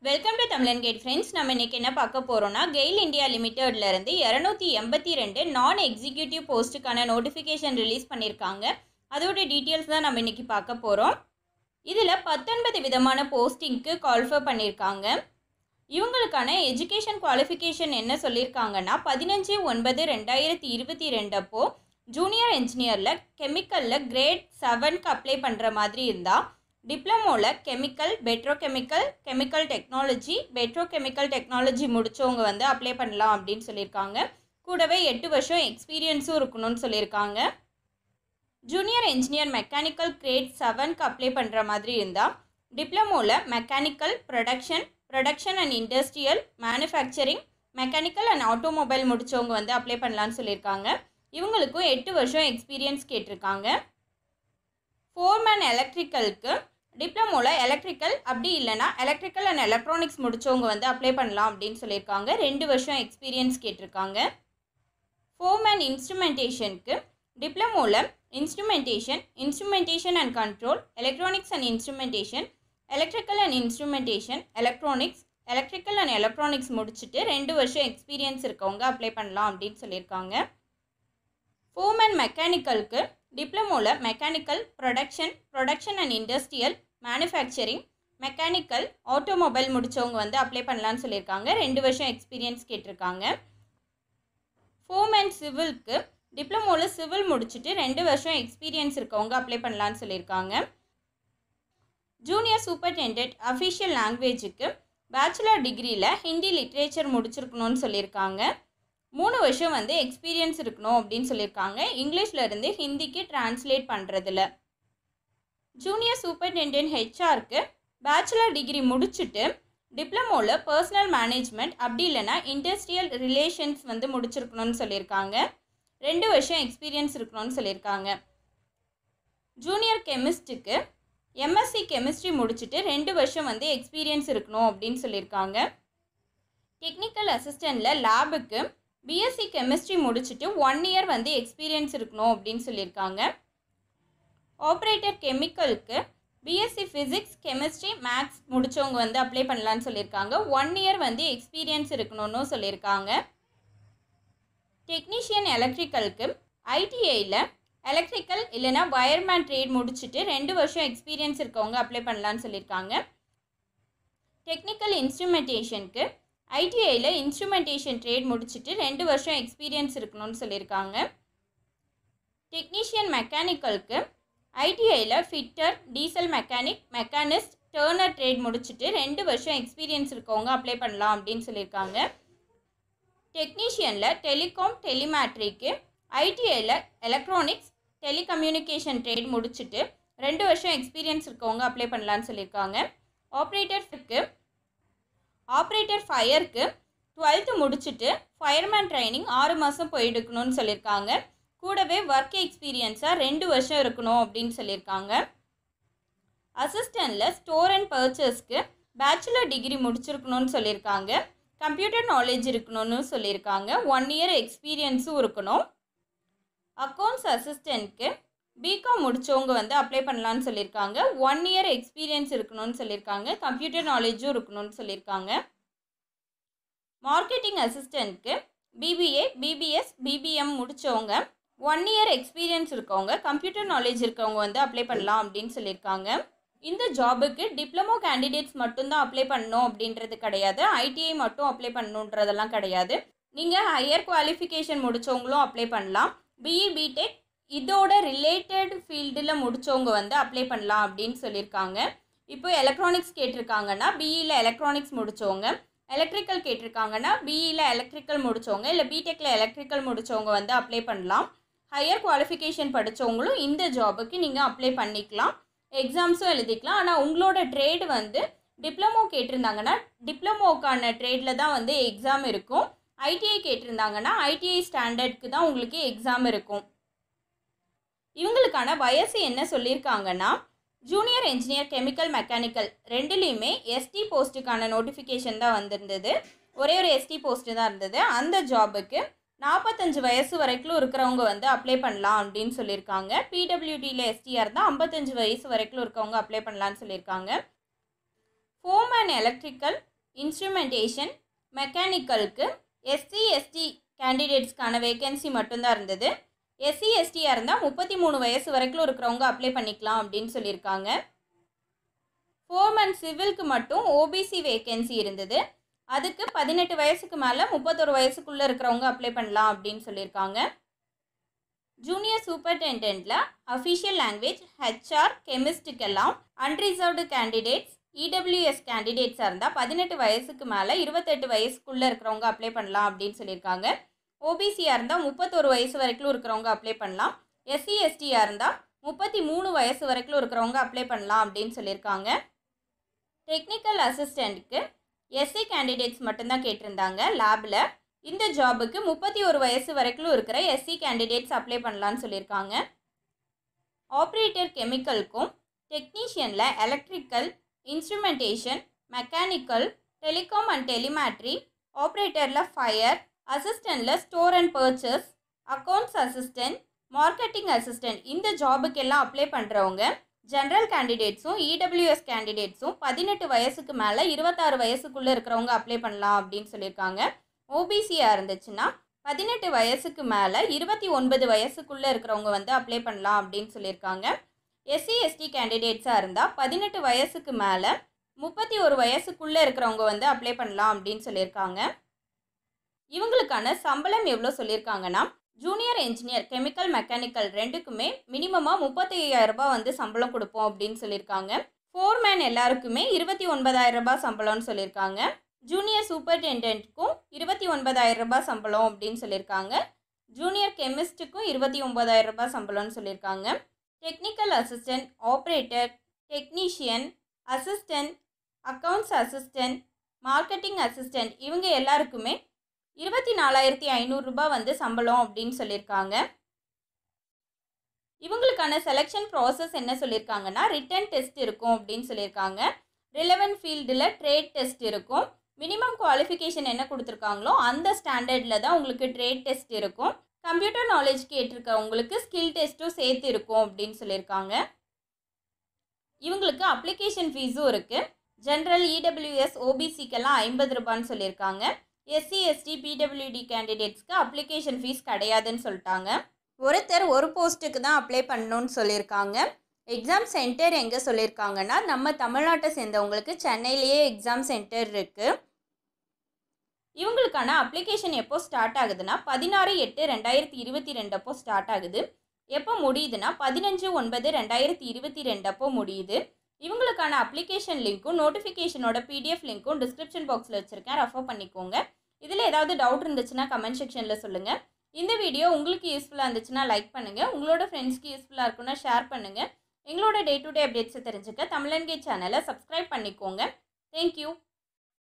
welcome to Tamilan gate friends நம்ம இன்னைக்கு என்ன பார்க்க போகிறோம்னா கெயில் இந்தியா லிமிடெட்ல இருந்து இரநூத்தி எண்பத்தி ரெண்டு நான் எக்ஸிக்யூட்டிவ் போஸ்ட்டுக்கான நோட்டிஃபிகேஷன் ரிலீஸ் பண்ணியிருக்காங்க அதோட டீட்டெயில்ஸ் தான் நம்ம இன்னைக்கு பார்க்க போகிறோம் இதில் பத்தொன்பது விதமான போஸ்டிங்க்கு கால்ஃபர் பண்ணியிருக்காங்க இவங்களுக்கான எஜுகேஷன் குவாலிஃபிகேஷன் என்ன சொல்லியிருக்காங்கன்னா பதினஞ்சு ஒன்பது ரெண்டாயிரத்தி இருபத்தி ரெண்டு அப்போ ஜூனியர் இன்ஜினியரில் கெமிக்கலில் கிரேட் செவனுக்கு அப்ளை பண்ணுற மாதிரி இருந்தால் டிப்ளமோவில் chemical petrochemical chemical technology petrochemical technology முடித்தவங்க வந்து அப்ளை பண்ணலாம் அப்படின்னு சொல்லியிருக்காங்க கூடவே எட்டு வருஷம் எக்ஸ்பீரியன்ஸும் இருக்கணும்னு சொல்லியிருக்காங்க ஜூனியர் இன்ஜினியர் மெக்கானிக்கல் கிரேட் செவனுக்கு அப்ளை பண்ணுற மாதிரி இருந்தால் டிப்ளமோவில் mechanical production production and industrial manufacturing mechanical and automobile முடித்தவங்க வந்து அப்ளை பண்ணலான்னு சொல்லியிருக்காங்க இவங்களுக்கும் எட்டு வருஷம் எக்ஸ்பீரியன்ஸ் கேட்டிருக்காங்க ஃபோர்மேன் எலக்ட்ரிக்கலுக்கு டிப்ளமோவில் எலக்ட்ரிக்கல் அப்படி இல்லைனா எலக்ட்ரிக்கல் அண்ட் எலக்ட்ரானிக்ஸ் முடித்தவங்க வந்து அப்ளை பண்ணலாம் அப்படின்னு சொல்லியிருக்காங்க ரெண்டு வருஷம் எக்ஸ்பீரியன்ஸ் கேட்டிருக்காங்க ஃபோர்மேன் இன்ஸ்ட்ருமெண்டேஷனுக்கு டிப்ளமோவில் instrumentation instrumentation and control electronics and instrumentation electrical and instrumentation electronics electrical and electronics முடிச்சுட்டு ரெண்டு வருஷம் எக்ஸ்பீரியன்ஸ் இருக்கவங்க அப்ளை பண்ணலாம் அப்படின்னு சொல்லியிருக்காங்க ஃபோர்மேன் மெக்கானிக்கலுக்கு டிப்ளமோவில் mechanical production production and industrial manufacturing mechanical automobile முடித்தவங்க வந்து அப்ளை பண்ணலான்னு சொல்லியிருக்காங்க ரெண்டு வருஷம் எக்ஸ்பீரியன்ஸ் கேட்டிருக்காங்க ஃபோர்மேன் சிவிலுக்கு டிப்ளமோவில் சிவில் முடிச்சுட்டு ரெண்டு வருஷம் எக்ஸ்பீரியன்ஸ் இருக்கவங்க அப்ளை பண்ணலான்னு சொல்லியிருக்காங்க ஜூனியர் சூப்பர்டென்டென்ட் அஃபிஷியல் லாங்குவேஜுக்கு பேச்சுலர் டிகிரியில் ஹிந்தி லிட்ரேச்சர் முடிச்சிருக்கணும்னு சொல்லியிருக்காங்க மூணு வருஷம் வந்து எக்ஸ்பீரியன்ஸ் இருக்கணும் அப்படின்னு சொல்லியிருக்காங்க இங்கிலீஷில் இருந்து ஹிந்திக்கு டிரான்ஸ்லேட் பண்ணுறதுல ஜூனியர் சூப்பர்டென்டென்ட் ஹெச்ஆருக்கு பேச்சுலர் டிகிரி முடிச்சுட்டு டிப்ளமோவில் பர்சனல் மேனேஜ்மெண்ட் அப்படி இல்லைனா இண்டஸ்ட்ரியல் ரிலேஷன்ஸ் வந்து முடிச்சிருக்கணும்னு சொல்லியிருக்காங்க ரெண்டு வருஷம் எக்ஸ்பீரியன்ஸ் இருக்கணும்னு சொல்லியிருக்காங்க ஜூனியர் கெமிஸ்ட்டுக்கு எம்எஸ்சி கெமிஸ்ட்ரி முடிச்சுட்டு ரெண்டு வருஷம் வந்து எக்ஸ்பீரியன்ஸ் இருக்கணும் அப்படின்னு சொல்லியிருக்காங்க டெக்னிக்கல் அசிஸ்டண்ட்டில் லேபுக்கு பிஎஸ்சி கெமிஸ்ட்ரி முடிச்சுட்டு ஒன் இயர் வந்து எக்ஸ்பீரியன்ஸ் இருக்கணும் அப்படின்னு சொல்லியிருக்காங்க ஆப்ரேட்டர் கெமிக்கலுக்கு பிஎஸ்சி ஃபிசிக்ஸ் கெமிஸ்ட்ரி மேக்ஸ் முடித்தவங்க வந்து அப்ளை பண்ணலான்னு சொல்லியிருக்காங்க ஒன் இயர் வந்து எக்ஸ்பீரியன்ஸ் இருக்கணும்னு சொல்லியிருக்காங்க டெக்னீஷியன் எலக்ட்ரிக்கலுக்கு ஐடிஐயில் எலக்ட்ரிக்கல் இல்லைனா வயர்மேன் ட்ரேட் முடிச்சுட்டு ரெண்டு வருஷம் எக்ஸ்பீரியன்ஸ் இருக்கவங்க அப்ளை பண்ணலான்னு சொல்லியிருக்காங்க டெக்னிக்கல் இன்ஸ்ட்ருமெண்டேஷனுக்கு ஐடிஐயில் இன்ஸ்ட்ருமெண்டேஷன் ட்ரேட் முடிச்சுட்டு ரெண்டு வருஷம் எக்ஸ்பீரியன்ஸ் இருக்கணும்னு சொல்லியிருக்காங்க டெக்னீஷியன் மெக்கானிக்கலுக்கு ஐடிஐயில் fitter diesel mechanic machinist turner trade முடிச்சுட்டு ரெண்டு வருஷம் எக்ஸ்பீரியன்ஸ் இருக்கவங்க அப்ளை பண்ணலாம் அப்படின்னு சொல்லியிருக்காங்க டெக்னீஷியனில் டெலிகாம் டெலிமேட்ரிக்கு ஐடிஐயில் எலக்ட்ரானிக்ஸ் டெலிகம்யூனிகேஷன் ட்ரேட் முடிச்சுட்டு ரெண்டு வருஷம் எக்ஸ்பீரியன்ஸ் இருக்கவங்க அப்ளை பண்ணலான்னு சொல்லியிருக்காங்க ஆப்ரேட்டருக்கு ஆப்ரேட்டர் ஃபயருக்கு டுவெல்த்து முடிச்சுட்டு ஃபயர்மேன் ட்ரைனிங் ஆறு மாதம் போய் எடுக்கணும்னு சொல்லியிருக்காங்க கூடவே ஒர்க் எக்ஸ்பீரியன்ஸாக ரெண்டு வருஷம் இருக்கணும் அப்படின்னு சொல்லியிருக்காங்க அசிஸ்டண்ட்டில் ஸ்டோர் அண்ட் பர்ச்சேஸ்க்கு பேச்சுலர் டிகிரி முடிச்சிருக்கணும்னு சொல்லியிருக்காங்க கம்ப்யூட்டர் நாலேஜ் இருக்கணும்னு சொல்லியிருக்காங்க ஒன் இயர் எக்ஸ்பீரியன்ஸும் இருக்கணும் அக்கௌண்ட்ஸ் அசிஸ்டண்ட்க்கு பிகாம் முடித்தவங்க வந்து அப்ளை பண்ணலான்னு சொல்லியிருக்காங்க ஒன் இயர் எக்ஸ்பீரியன்ஸ் இருக்கணும்னு சொல்லியிருக்காங்க கம்ப்யூட்டர் நாலேஜும் இருக்கணும்னு சொல்லியிருக்காங்க மார்க்கெட்டிங் அசிஸ்டண்ட்க்கு பிபிஏ பிபிஎஸ் பிபிஎம் முடித்தவங்க ஒன் இயர் எக்ஸ்பீரியன்ஸ் இருக்கவங்க கம்ப்யூட்டர் நாலேஜ் இருக்கவங்க வந்து அப்ளை பண்ணலாம் அப்படின்னு சொல்லியிருக்காங்க இந்த ஜாபுக்கு டிப்ளமோ கேண்டிடேட்ஸ் மட்டும்தான் அப்ளை பண்ணணும் அப்படின்றது கிடையாது ஐடிஐ மட்டும் அப்ளை பண்ணணுன்றதெல்லாம் கிடையாது நீங்கள் ஹையர் குவாலிஃபிகேஷன் முடித்தவங்களும் அப்ளை பண்ணலாம் பிஇ பிடெக் இதோட ரிலேட்டட் ஃபீல்டில் முடித்தவங்க வந்து அப்ளை பண்ணலாம் அப்படின்னு சொல்லியிருக்காங்க இப்போ எலக்ட்ரானிக்ஸ் கேட்டிருக்காங்கன்னா பிஇயில் எலக்ட்ரானிக்ஸ் முடித்தவங்க எலக்ட்ரிக்கல் கேட்டிருக்காங்கன்னா பிஇயில் எலக்ட்ரிக்கல் முடித்தவங்க இல்லை பிடெக்கில் எலக்ட்ரிக்கல் முடித்தவங்க வந்து அப்ளை பண்ணலாம் ஹையர் குவாலிஃபிகேஷன் படித்தவங்களும் இந்த ஜாபுக்கு நீங்கள் அப்ளை பண்ணிக்கலாம் எக்ஸாம்ஸும் எழுதிக்கலாம் ஆனால் உங்களோட ட்ரேடு வந்து டிப்ளமோ கேட்டிருந்தாங்கன்னா டிப்ளமோக்கான ட்ரேடில் தான் வந்து எக்ஸாம் இருக்கும் ஐடிஐ கேட்டிருந்தாங்கன்னா ஐடிஐ ஸ்டாண்டர்ட்க்கு தான் உங்களுக்கு எக்ஸாம் இருக்கும் இவங்களுக்கான வயசு என்ன சொல்லியிருக்காங்கன்னா ஜூனியர் இன்ஜினியர் கெமிக்கல் மெக்கானிக்கல் ரெண்டுலேயுமே எஸ்டி போஸ்ட்டுக்கான நோட்டிஃபிகேஷன் தான் வந்திருந்தது ஒரே ஒரு எஸ்டி போஸ்ட்டு தான் இருந்தது அந்த ஜாபுக்கு நாற்பத்தஞ்சு வயசு வரைக்கும் இருக்கிறவங்க வந்து அப்ளை பண்ணலாம் அப்படின்னு சொல்லியிருக்காங்க பிடபிள்யூடியில் எஸ்டிஆர் தான் ஐம்பத்தஞ்சு வயசு வரைக்கும் இருக்கவங்க அப்ளை பண்ணலான்னு சொல்லியிருக்காங்க ஃபோம் அண்ட் எலக்ட்ரிக்கல் இன்ஸ்ட்ருமெண்டேஷன் மெக்கானிக்கலுக்கு எஸ்சி எஸ்டி கேண்டிடேட்ஸ்க்கான வேகன்சி மட்டும்தான் இருந்தது எஸ்சி எஸ்டியாக இருந்தால் முப்பத்தி மூணு வயசு வரைக்கும் இருக்கிறவங்க அப்ளை பண்ணிக்கலாம் அப்படின்னு சொல்லியிருக்காங்க ஃபோர்மன் சிவிலுக்கு மட்டும் ஓபிசி வேகன்சி இருந்தது அதுக்கு பதினெட்டு வயசுக்கு மேலே முப்பத்தொரு வயசுக்குள்ளே இருக்கிறவங்க அப்ளை பண்ணலாம் அப்படின்னு சொல்லியிருக்காங்க ஜூனியர் சூப்பர்டென்டென்ட்டில் அஃபிஷியல் லாங்குவேஜ் ஹெச்ஆர் கெமிஸ்டுக்கெல்லாம் அன்ரிசர்வ்டு கேண்டிடேட்ஸ் இடபிள்யூஎஸ் கேண்டிடேட்ஸாக இருந்தால் பதினெட்டு வயசுக்கு மேலே இருபத்தெட்டு வயசுக்குள்ளே இருக்கிறவங்க அப்ளை பண்ணலாம் அப்படின்னு சொல்லியிருக்காங்க ஓபிசியாக இருந்தால் முப்பத்தொரு வயசு வரைக்கும் இருக்கிறவங்க அப்ளை பண்ணலாம் எஸ்சி எஸ்டியாக இருந்தால் முப்பத்தி மூணு வயசு வரைக்கும் இருக்கிறவங்க அப்ளை பண்ணலாம் அப்படின்னு சொல்லியிருக்காங்க டெக்னிக்கல் அசிஸ்டண்ட்டுக்கு எஸ்சி கேண்டிடேட்ஸ் மட்டும்தான் கேட்டிருந்தாங்க லேபில் இந்த ஜாபுக்கு முப்பத்தி ஒரு வயசு வரைக்கும் இருக்கிற எஸ்சி கேண்டிடேட்ஸ் அப்ளை பண்ணலான்னு சொல்லியிருக்காங்க ஆப்ரேட்டர் கெமிக்கலுக்கும் டெக்னீஷியனில் electrical instrumentation mechanical telecom and telemetry ஆப்ரேட்டரில் ஃபயர் அசிஸ்டண்டில் store and purchase accounts assistant marketing assistant இந்த ஜாபுக்கெல்லாம் அப்ளை பண்ணுறவங்க ஜென்ரல் கேண்டிடேட்ஸும் இடபிள்யூஎஸ் கேண்டிடேட்ஸும் பதினெட்டு வயசுக்கு மேலே இருபத்தாறு வயசுக்குள்ளே இருக்கிறவங்க அப்ளை பண்ணலாம் அப்படின்னு சொல்லியிருக்காங்க ஓபிசியாக இருந்துச்சுன்னா பதினெட்டு வயசுக்கு மேலே இருபத்தி ஒன்பது வயசுக்குள்ளே இருக்கிறவங்க வந்து அப்ளை பண்ணலாம் அப்படின்னு சொல்லியிருக்காங்க எஸ்சி எஸ்டி கேண்டிடேட்ஸாக இருந்தால் பதினெட்டு வயசுக்கு மேலே முப்பத்தி ஒரு வயசுக்குள்ளே இருக்கிறவங்க வந்து அப்ளை பண்ணலாம் அப்படின்னு சொல்லியிருக்காங்க இவங்களுக்கான சம்பளம் எவ்வளோ சொல்லியிருக்காங்கன்னா ஜூனியர் இன்ஜினியர் கெமிக்கல் மெக்கானிக்கல் ரெண்டுக்குமே மினிமமாக முப்பத்தி ரூபாய் வந்து சம்பளம் கொடுப்போம் அப்படின்னு சொல்லியிருக்காங்க ஃபோர்மேன் எல்லாருக்குமே இருபத்தி ஒன்பதாயிரம் ரூபாய் சம்பளம்னு சொல்லியிருக்காங்க ஜூனியர் சூப்பர்டென்டென்ட்க்கும் இருபத்தி ஒன்பதாயிரம் ரூபாய் சம்பளம் அப்படின்னு சொல்லியிருக்காங்க ஜூனியர் கெமிஸ்ட்டுக்கும் இருபத்தி ஒன்பதாயிரம் ரூபாய் சம்பளம்னு சொல்லியிருக்காங்க technical assistant operator technician assistant accounts assistant marketing assistant இவங்க எல்லாருக்குமே இருபத்தி நாலாயிரத்தி ஐநூறுரூபா வந்து சம்பளம் அப்படின்னு சொல்லியிருக்காங்க இவங்களுக்கான செலெக்ஷன் ப்ராசஸ் என்ன சொல்லியிருக்காங்கன்னா ரிட்டன் டெஸ்ட் இருக்கும் அப்படின்னு சொல்லியிருக்காங்க ரிலவென்ட் ஃபீல்டில் ட்ரேட் டெஸ்ட் இருக்கும் மினிமம் குவாலிஃபிகேஷன் என்ன கொடுத்துருக்காங்களோ அந்த ஸ்டாண்டர்டில் தான் உங்களுக்கு ட்ரேட் டெஸ்ட் இருக்கும் கம்ப்யூட்டர் நாலேஜ் கேட்டிருக்கவங்களுக்கு ஸ்கில் டெஸ்ட்டும் சேர்த்து இருக்கும் அப்படின்னு சொல்லியிருக்காங்க இவங்களுக்கு அப்ளிகேஷன் ஃபீஸும் இருக்குது ஜென்ரல் இடபிள்யூஎஸ் ஓபிசிக்கெல்லாம் ஐம்பது ரூபான்னு சொல்லியிருக்காங்க எஸ்சி எஸ்டி பிடபிள்யூடி கேண்டிடேட்ஸ்க்கு அப்ளிகேஷன் ஃபீஸ் கிடையாதுன்னு சொல்லிட்டாங்க ஒருத்தர் ஒரு போஸ்ட்டுக்கு தான் அப்ளை பண்ணணும்னு சொல்லியிருக்காங்க எக்ஸாம் சென்டர் எங்கே சொல்லியிருக்காங்கன்னா நம்ம தமிழ்நாட்டை சேர்ந்தவங்களுக்கு சென்னையிலேயே எக்ஸாம் சென்டர் இருக்குது இவங்களுக்கான அப்ளிகேஷன் எப்போ ஸ்டார்ட் ஆகுதுன்னா பதினாறு எட்டு ரெண்டாயிரத்தி இருபத்தி ரெண்டு அப்போ ஸ்டார்ட் ஆகுது எப்போ முடியுதுன்னா பதினஞ்சு ஒன்பது ரெண்டாயிரத்தி இருபத்தி ரெண்டு அப்போ முடியுது இவங்களுக்கான அப்ளிகேஷன் லிங்க்கும் நோட்டிஃபிகேஷனோட பிடிஎஃப் லிங்க்கும் டிஸ்கிரிப்ஷன் பாக்ஸில் வச்சுருக்கேன் ரெஃபர் பண்ணிக்கோங்க இதில் ஏதாவது டவுட் இருந்துச்சுன்னா கமெண்ட் செக்ஷனில் சொல்லுங்கள் இந்த வீடியோ உங்களுக்கு யூஸ்ஃபுல்லாக இருந்துச்சுன்னா லைக் பண்ணுங்கள் உங்களோட ஃப்ரெண்ட்ஸ்க்கு யூஸ்ஃபுல்லாக இருக்குன்னா ஷேர் பண்ணுங்கள் எங்களோட டே டு டே அப்டேட்ஸை தெரிஞ்சுக்க தமிழன்கே சேனலை சப்ஸ்கிரைப் பண்ணிக்கோங்க தேங்க்யூ